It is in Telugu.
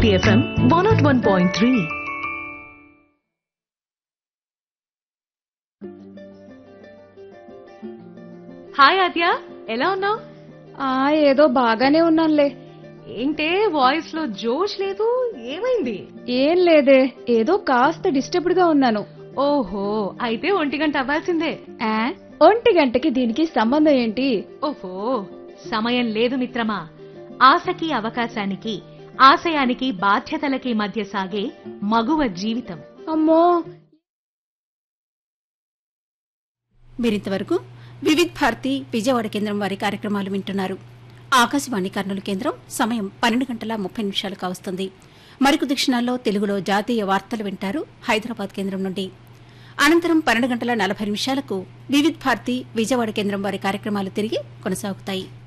City FM 101.3. హాయ్ ఆద్య ఎలా ఉన్నావు ఆ ఏదో బాగానే ఉన్నానులే ఏంటే వాయిస్ లో జోష్ లేదు ఏమైంది ఏం లేదే ఏదో కాస్త డిస్టర్బ్డ్ గా ఉన్నాను ఓహో అయితే ఒంటి గంట అవ్వాల్సిందే ఆ, ఒంటి గంటకి దీనికి సంబంధం ఏంటి ఓహో సమయం లేదు మిత్రమా ఆశకి అవకాశానికి ఆశయానికి బాధ్యతలకి మధ్య సాగే మగువ జీవితం అమ్మో మీరింతవరకు వివిధ్ భారతి విజయవాడ కేంద్రం వారి కార్యక్రమాలు వింటున్నారు ఆకాశవాణి కర్నూలు కేంద్రం సమయం పన్నెండు గంటల ముప్పై నిమిషాలు కావస్తుంది మరికొద్ది క్షణాల్లో తెలుగులో జాతీయ వార్తలు వింటారు హైదరాబాద్ కేంద్రం నుండి అనంతరం పన్నెండు గంటల నలభై నిమిషాలకు వివిధ్ భారతి విజయవాడ కేంద్రం వారి కార్యక్రమాలు తిరిగి కొనసాగుతాయి